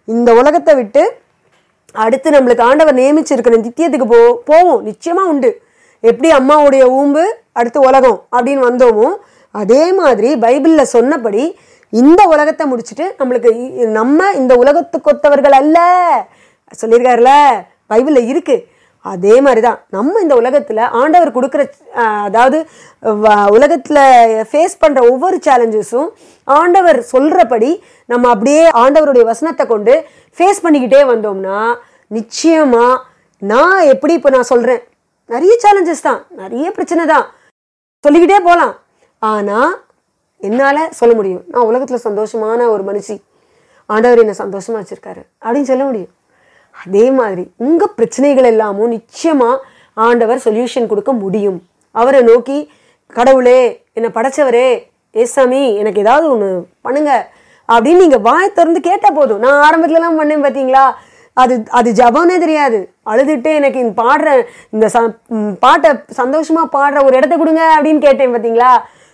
இந்த உலகத்தை விட்டு அடுத்து நம்மளுக்கு ஆண்டவர் நியமிச்சிருக்கிற நித்தியத்துக்கு போ போவோம் நிச்சயமாக உண்டு எப்படி அம்மாவுடைய ஊம்பு அடுத்து உலகம் அப்படின்னு வந்தோமோ அதே மாதிரி பைபிளில் சொன்னபடி இந்த உலகத்தை முடிச்சுட்டு நம்மளுக்கு இ- நம்ம இந்த உலகத்துக்கு ஒத்தவர்கள் அல்ல சொல்லியிருக்காருல பைபிளில் இருக்கு அதே மாதிரி தான் நம்ம இந்த உலகத்தில் ஆண்டவர் கொடுக்குற அஹ், அதாவது உலகத்தில் ஃபேஸ் பண்ணுற ஒவ்வொரு சேலஞ்சஸும் ஆண்டவர் சொல்கிறபடி நம்ம அப்படியே ஆண்டவருடைய வசனத்தை கொண்டு ஃபேஸ் பண்ணிக்கிட்டே வந்தோம்னா நிச்சயமாக நான் எப்படி இப்போ நான் சொல்கிறேன் நிறைய சேலஞ்சஸ் தான் நிறைய பிரச்சனை தான் சொல்லிக்கிட்டே போகலாம் ஆனால் என்னால் சொல்ல முடியும் நான் உலகத்தில் சந்தோஷமான ஒரு மனுஷி ஆண்டவர் என்னை சந்தோஷமாக வச்சுருக்காரு அப்படின்னு சொல்ல முடியும் அதே மாதிரி உங்கள் பிரச்சனைகள் எல்லாமும் நிச்சயமாக ஆண்டவர் சொல்யூஷன் கொடுக்க முடியும் அவரை நோக்கி கடவுளே என்னை படைச்சவரே ஏசாமி எனக்கு ஏதாவது ஒன்று பண்ணுங்க அப்படின்னு நீங்கள் வாய் திறந்து கேட்டால் போதும் நான் ஆரம்பத்துலலாம் பண்ணேன் பார்த்தீங்களா அது அது ஜபம்னே தெரியாது அழுதுட்டு எனக்கு இந்த பாடுற இந்த ச ம், பாட்டை சந்தோஷமாக பாடுற ஒரு இடத்த கொடுங்க அப்படின்னு கேட்டேன் பார்த்தீங்களா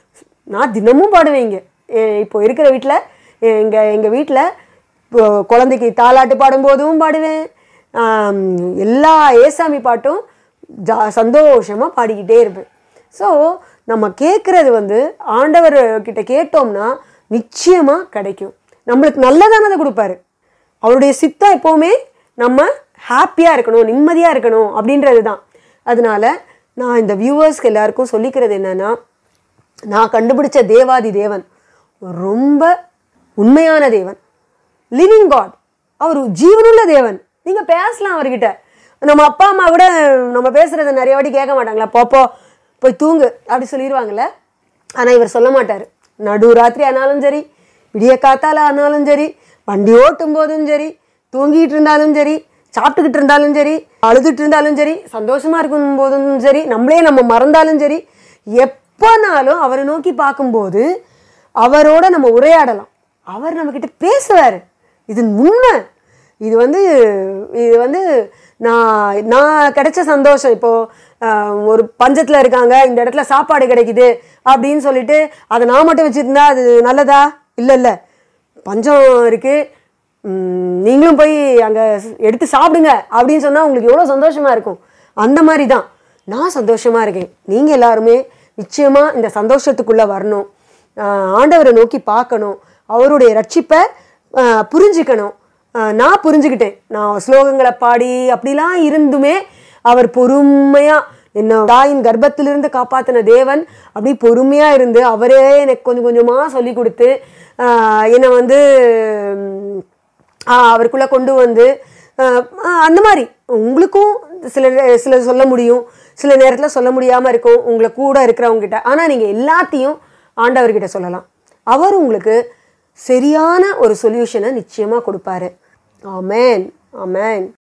நான் தினமும் பாடுவேன் இங்கே இப்போ இருக்கிற வீட்டில் எங்கள் எங்கள் வீட்டில் இப்போ குழந்தைக்கு தாலாட்டு பாடும்போதும் பாடுவேன் ஆம், எல்லா ஏசாமி பாட்டும் ஜா சந்தோஷமாக பாடிக்கிட்டே இருப்பேன் ஸோ நம்ம கேட்குறது வந்து ஆண்டவர் கிட்ட கேட்டோம்னா நிச்சயமாக கிடைக்கும் நம்மளுக்கு நல்லதானதை கொடுப்பாரு அவருடைய சித்தம் எப்போவுமே நம்ம ஹாப்பியாக இருக்கணும் நிம்மதியாக இருக்கணும் அப்படின்றது தான் அதனால நான் இந்த வியூவர்ஸ்க்கு எல்லாருக்கும் சொல்லிக்கிறது என்னன்னா நான் கண்டுபிடிச்ச தேவாதி தேவன் ரொம்ப உண்மையான தேவன் லிவிங் காட் அவர் ஜீவனுள்ள தேவன் நீங்கள் பேசலாம் அவர்கிட்ட நம்ம அப்பா அம்மா கூட நம்ம பேசுகிறத நிறைய வாட்டி கேட்க மாட்டாங்களா போப்போ போய் தூங்கு அப்படி சொல்லிடுவாங்கல்ல ஆனால் இவர் சொல்ல மாட்டார் நடு ராத்திரி ஆனாலும் சரி விடிய காத்தால ஆனாலும் சரி வண்டி ஓட்டும் போதும் சரி தூங்கிட்டு இருந்தாலும் சரி சாப்பிட்டுக்கிட்டு இருந்தாலும் சரி அழுதுட்டு இருந்தாலும் சரி சந்தோஷமா இருக்கும் போதும் சரி நம்மளே நம்ம மறந்தாலும் சரி எப்போனாலும் அவரை நோக்கி பார்க்கும்போது அவரோட நம்ம உரையாடலாம் அவர் நம்மக்கிட்ட பேசுவார் இது உண்மை இது வந்து இது வந்து நான் நான் கிடைச்ச சந்தோஷம் இப்போ ஆஹ், ஒரு பஞ்சத்தில் இருக்காங்க இந்த இடத்துல சாப்பாடு கிடைக்குது அப்படின்னு சொல்லிட்டு அதை நான் மட்டும் வச்சுருந்தா அது நல்லதா இல்லை இல்லை பஞ்சம் இருக்கு ம், நீங்களும் போய் அங்கே எடுத்து சாப்பிடுங்க அப்படின்னு சொன்னால் உங்களுக்கு எவ்வளோ சந்தோஷமா இருக்கும் அந்த மாதிரி தான் நான் சந்தோஷமா இருக்கேன் நீங்கள் எல்லாருமே நிச்சயமாக இந்த சந்தோஷத்துக்குள்ளே வரணும் ஆஹ், ஆண்டவரை நோக்கி பார்க்கணும் அவருடைய ரட்சிப்பை ஆஹ், புரிஞ்சுக்கணும் ஆஹ், நான் புரிஞ்சுக்கிட்டேன் நான் ஸ்லோகங்களை பாடி அப்படிலாம் இருந்துமே அவர் பொறுமையா என்ன தாயின் கர்ப்பத்திலிருந்து காப்பாத்தின தேவன் அப்படி பொறுமையா இருந்து அவரே எனக்கு கொஞ்சம் கொஞ்சமா சொல்லி கொடுத்து ஆஹ், என்னை வந்து உம், ஆஹ், அவருக்குள்ள கொண்டு வந்து ஆஹ், ஆஹ், அந்த மாதிரி உங்களுக்கும் சில சில சொல்ல முடியும் சில நேரத்தில் சொல்ல முடியாமல் இருக்கும் உங்களை கூட இருக்கிறவங்க கிட்ட ஆனால் நீங்கள் எல்லாத்தையும் ஆண்டவர்கிட்ட சொல்லலாம் அவர் உங்களுக்கு சரியான ஒரு சொல்யூஷனை நிச்சயமாக கொடுப்பாரு ஆமேன் ஆமேன்